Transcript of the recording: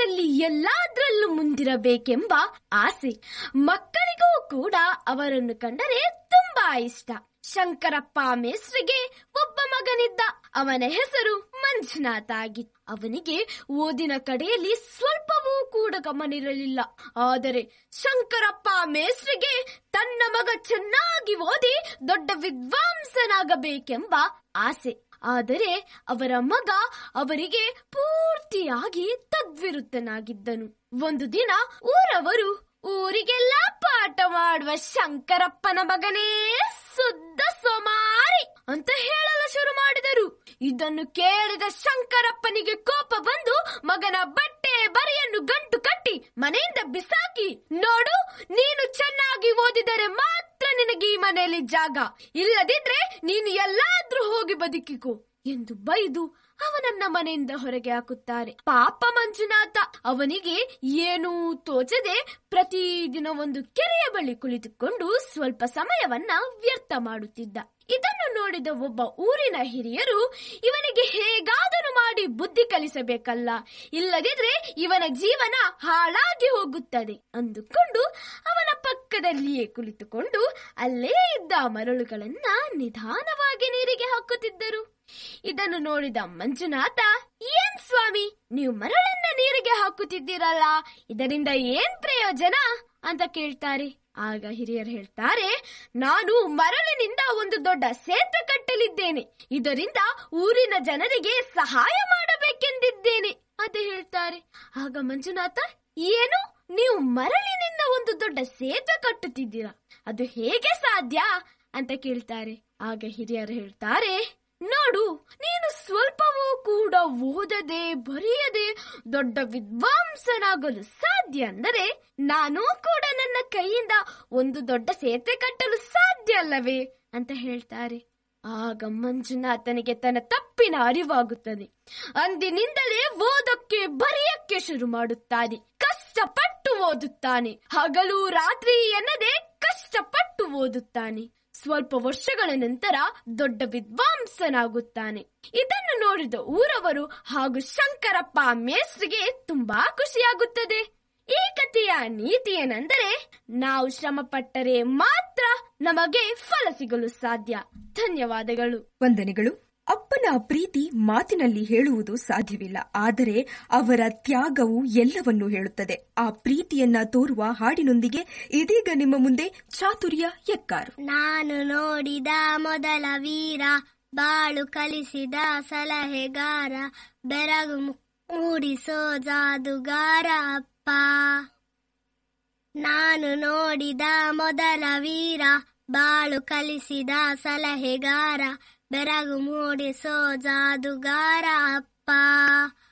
ಜೀವನದಲ್ಲಿ ಎಲ್ಲಾದ್ರಲ್ಲೂ ಮುಂದಿರಬೇಕೆಂಬ ಆಸೆ ಮಕ್ಕಳಿಗೂ ಕೂಡ ಅವರನ್ನು ಕಂಡರೆ ತುಂಬಾ ಇಷ್ಟ ಶಂಕರಪ್ಪ ಮೇಸ್ರಿಗೆ ಒಬ್ಬ ಮಗನಿದ್ದ ಅವನ ಹೆಸರು ಮಂಜುನಾಥ ಆಗಿತ್ತು ಅವನಿಗೆ ಓದಿನ ಕಡೆಯಲ್ಲಿ ಸ್ವಲ್ಪವೂ ಕೂಡ ಗಮನಿರಲಿಲ್ಲ ಆದರೆ ಶಂಕರಪ್ಪ ಮೇಸ್ರಿಗೆ ತನ್ನ ಮಗ ಚೆನ್ನಾಗಿ ಓದಿ ದೊಡ್ಡ ವಿದ್ವಾಂಸನಾಗಬೇಕೆಂಬ ಆಸೆ ಆದರೆ ಅವರ ಮಗ ಅವರಿಗೆ ಪೂರ್ತಿಯಾಗಿ ತದ್ವಿರುದ್ಧನಾಗಿದ್ದನು ಒಂದು ದಿನ ಊರವರು ಊರಿಗೆಲ್ಲ ಪಾಠ ಮಾಡುವ ಶಂಕರಪ್ಪನ ಮಗನೇ ಶುದ್ಧ ಸೋಮಾರಿ ಅಂತ ಹೇಳಲು ಶುರು ಮಾಡಿದರು ಇದನ್ನು ಕೇಳಿದ ಶಂಕರಪ್ಪನಿಗೆ ಕೋಪ ಬಂದು ಮಗನ ಬಟ್ಟೆ ಬರೆಯನ್ನು ಗಂಟು ಕಟ್ಟಿ ಮನೆಯಿಂದ ಬಿಸಾಕಿ ನೋಡು ನೀನು ಚೆನ್ನಾಗಿ ಓದಿದರೆ ಮಾತ್ರ ನಿನಗೆ ಈ ಮನೆಯಲ್ಲಿ ಜಾಗ ಇಲ್ಲದಿದ್ರೆ ನೀನು ಎಲ್ಲಾದ್ರೂ ಹೋಗಿ ಬದುಕಿಕೋ ಎಂದು ಬೈದು ಅವನನ್ನ ಮನೆಯಿಂದ ಹೊರಗೆ ಹಾಕುತ್ತಾರೆ ಪಾಪ ಮಂಜುನಾಥ ಅವನಿಗೆ ಏನೂ ತೋಚದೆ ಪ್ರತಿದಿನ ಒಂದು ಕೆರೆಯ ಬಳಿ ಕುಳಿತುಕೊಂಡು ಸ್ವಲ್ಪ ಸಮಯವನ್ನ ವ್ಯರ್ಥ ಮಾಡುತ್ತಿದ್ದ ಇದನ್ನು ನೋಡಿದ ಒಬ್ಬ ಊರಿನ ಹಿರಿಯರು ಇವನಿಗೆ ಹೇಗಾದರೂ ಮಾಡಿ ಬುದ್ಧಿ ಕಲಿಸಬೇಕಲ್ಲ ಇಲ್ಲದಿದ್ರೆ ಇವನ ಜೀವನ ಹಾಳಾಗಿ ಹೋಗುತ್ತದೆ ಅಂದುಕೊಂಡು ಅವನ ಪಕ್ಕದಲ್ಲಿಯೇ ಕುಳಿತುಕೊಂಡು ಅಲ್ಲೇ ಇದ್ದ ಮರಳುಗಳನ್ನ ನಿಧಾನವಾಗಿ ನೀರಿಗೆ ಹಾಕುತ್ತಿದ್ದರು ಇದನ್ನು ನೋಡಿದ ಮಂಜುನಾಥ ಏನ್ ಸ್ವಾಮಿ ನೀವು ಮರಳನ್ನ ನೀರಿಗೆ ಹಾಕುತ್ತಿದ್ದೀರಲ್ಲ ಇದರಿಂದ ಏನ್ ಪ್ರಯೋಜನ ಅಂತ ಕೇಳ್ತಾರೆ ಆಗ ಹಿರಿಯರು ಹೇಳ್ತಾರೆ ನಾನು ಮರಳಿನಿಂದ ಒಂದು ದೊಡ್ಡ ಸೇತುವೆ ಕಟ್ಟಲಿದ್ದೇನೆ ಇದರಿಂದ ಊರಿನ ಜನರಿಗೆ ಸಹಾಯ ಮಾಡಬೇಕೆಂದಿದ್ದೇನೆ ಅಂತ ಹೇಳ್ತಾರೆ ಆಗ ಮಂಜುನಾಥ ಏನು ನೀವು ಮರಳಿನಿಂದ ಒಂದು ದೊಡ್ಡ ಸೇತುವೆ ಕಟ್ಟುತ್ತಿದ್ದೀರಾ ಅದು ಹೇಗೆ ಸಾಧ್ಯ ಅಂತ ಕೇಳ್ತಾರೆ ಆಗ ಹಿರಿಯರು ಹೇಳ್ತಾರೆ ನೋಡು ನೀನು ಸ್ವಲ್ಪವೂ ಕೂಡ ಓದದೆ ಬರೆಯದೆ ದೊಡ್ಡ ವಿದ್ವಾಂಸನಾಗಲು ಸಾಧ್ಯ ಅಂದರೆ ನಾನು ಕೂಡ ನನ್ನ ಕೈಯಿಂದ ಒಂದು ದೊಡ್ಡ ಸೇತುವೆ ಕಟ್ಟಲು ಸಾಧ್ಯ ಅಲ್ಲವೇ ಅಂತ ಹೇಳ್ತಾರೆ ಆಗ ಮಂಜುನಾಥನಿಗೆ ತನ್ನ ತಪ್ಪಿನ ಅರಿವಾಗುತ್ತದೆ ಅಂದಿನಿಂದಲೇ ಓದಕ್ಕೆ ಬರೆಯಕ್ಕೆ ಶುರು ಮಾಡುತ್ತಾನೆ ಕಷ್ಟಪಟ್ಟು ಓದುತ್ತಾನೆ ಹಗಲು ರಾತ್ರಿ ಎನ್ನದೆ ಕಷ್ಟಪಟ್ಟು ಓದುತ್ತಾನೆ ಸ್ವಲ್ಪ ವರ್ಷಗಳ ನಂತರ ದೊಡ್ಡ ವಿದ್ವಾಂಸನಾಗುತ್ತಾನೆ ಇದನ್ನು ನೋಡಿದ ಊರವರು ಹಾಗೂ ಶಂಕರಪ್ಪ ಮೇಸ್ರಿಗೆ ತುಂಬಾ ಖುಷಿಯಾಗುತ್ತದೆ ಈ ಕಥೆಯ ನೀತಿ ಏನೆಂದರೆ ನಾವು ಶ್ರಮ ಪಟ್ಟರೆ ಮಾತ್ರ ನಮಗೆ ಫಲ ಸಿಗಲು ಸಾಧ್ಯ ಧನ್ಯವಾದಗಳು ವಂದನೆಗಳು ಅಪ್ಪನ ಪ್ರೀತಿ ಮಾತಿನಲ್ಲಿ ಹೇಳುವುದು ಸಾಧ್ಯವಿಲ್ಲ ಆದರೆ ಅವರ ತ್ಯಾಗವು ಎಲ್ಲವನ್ನೂ ಹೇಳುತ್ತದೆ ಆ ಪ್ರೀತಿಯನ್ನ ತೋರುವ ಹಾಡಿನೊಂದಿಗೆ ಇದೀಗ ನಿಮ್ಮ ಮುಂದೆ ಚಾತುರ್ಯ ಎಕ್ಕಾರು ನಾನು ನೋಡಿದ ಮೊದಲ ವೀರ ಬಾಳು ಕಲಿಸಿದ ಸಲಹೆಗಾರ ಬೆರಗು ಮು- ಮೂಡಿಸೋ ಜಾದುಗಾರ ಅಪ್ಪ ನಾನು ನೋಡಿದ ಮೊದಲ ವೀರ ಬಾಳು ಕಲಿಸಿದ ಸಲಹೆಗಾರ ಬೆರಗು ಮೂಡಿಸೋ ಜಾದುಗಾರ ಅಪ್ಪ